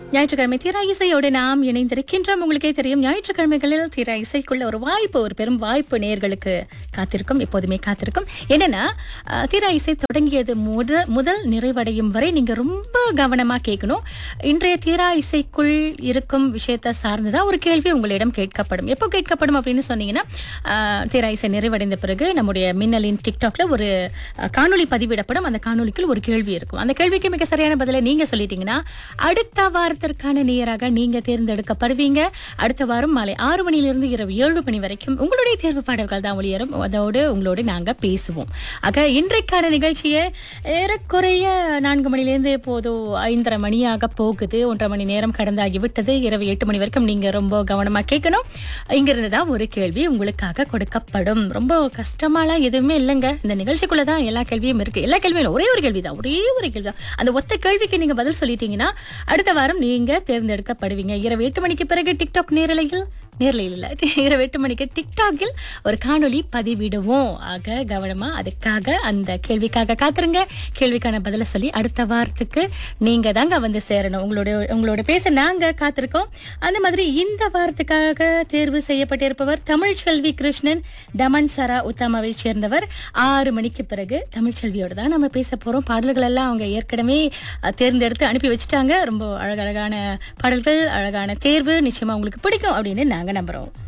ஞாயிற்றுக்கிழமை திரா இசையோடு நாம் இணைந்திருக்கின்றோம் உங்களுக்கே தெரியும் ஞாயிற்றுக்கிழமைகளில் திரா இசைக்குள்ள ஒரு வாய்ப்பு ஒரு பெரும் வாய்ப்பு நேர்களுக்கு காத்திருக்கும் எப்போதுமே காத்திருக்கும் என்னன்னா அஹ், திரா இசை தொடங்கியது முத முதல் நிறைவடையும் வரை நீங்க ரொம்ப கவனமா கேட்கணும் இன்றைய திரா இசைக்குள் இருக்கும் விஷயத்தை சார்ந்துதான் ஒரு கேள்வி உங்களிடம் கேட்கப்படும் எப்போ கேட்கப்படும் அப்படின்னு சொன்னீங்கன்னா அஹ், திரா இசை நிறைவடைந்த பிறகு நம்முடைய மின்னலின் டிக்டாக்ல ஒரு அஹ், காணொளி பதிவிடப்படும் அந்த காணொளிக்குள் ஒரு கேள்வி இருக்கும் அந்த கேள்விக்கு மிக சரியான பதிலை நீங்க சொல்லிட்டீங்கன்னா அடுத்த வாரத்திற்கான நேராக நீங்க தேர்ந்தெடுக்கப்படுவீங்க அடுத்த வாரம் மாலை ஆறு மணியிலிருந்து இரவு ஏழு மணி வரைக்கும் உங்களுடைய தேர்வு பாடல்கள் தான் ஒளியரும் அதோடு உங்களோடு நாங்க பேசுவோம் ஆக இன்றைக்கான நிகழ்ச்சியை ஏறக்குறைய நான்கு மணிலேருந்து இப்போதோ ஐந்தரை மணியாக போகுது ஒன்றரை மணி நேரம் கடந்தாகி விட்டது இரவு எட்டு மணி வரைக்கும் நீங்க ரொம்ப கவனமா கேட்கணும் இங்கிருந்து தான் ஒரு கேள்வி உங்களுக்காக கொடுக்கப்படும் ரொம்ப கஷ்டமாலாம் எதுவுமே இல்லைங்க இந்த நிகழ்ச்சிக்குள்ள தான் எல்லா கேள்வியும் இருக்கு எல்லா கேள்வியும் இல்ல, ஒரே ஒரு கேள்வி தான் ஒரே ஒரு கேள்வி தான் அந்த ஒத்த கேள்விக்கு நீங்க பதில் சொல்லிட்டீங்கன்னா அடுத்த வாரம் நீங்க தேர்ந்தெடுக்கப்படுவீங்க இரவு எட்டு மணிக்கு பிறகு டிக்டாக் நேரலையில் நேரலையில் இல்ல இரவு எட்டு மணிக்கு டிக்டாக்கில் ஒரு காணொளி பதிவிடுவோம் ஆக கவனமா அதுக்காக அந்த கேள்விக்காக காத்துருங்க கேள்விக்கான பதில சொல்லி அடுத்த வாரத்துக்கு நீங்க தாங்க வந்து சேரணும் உங்களோட உங்களோட பேச நாங்க காத்திருக்கோம் அந்த மாதிரி இந்த வாரத்துக்காக தேர்வு செய்யப்பட்டிருப்பவர் தமிழ்ச்செல்வி கிருஷ்ணன் டமன் சரா உத்தமாவை சேர்ந்தவர் ஆறு மணிக்கு பிறகு தமிழ்ச்செல்வியோட தான் நம்ம பேச போறோம் பாடல்கள் எல்லாம் அவங்க ஏற்கனவே அஹ், தேர்ந்தெடுத்து அனுப்பி வச்சுட்டாங்க ரொம்ப அழகழகான பாடல்கள் அழகான தேர்வு நிச்சயமா உங்களுக்கு பிடிக்கும் அப்படின்னு நாங்க நம்புறோம்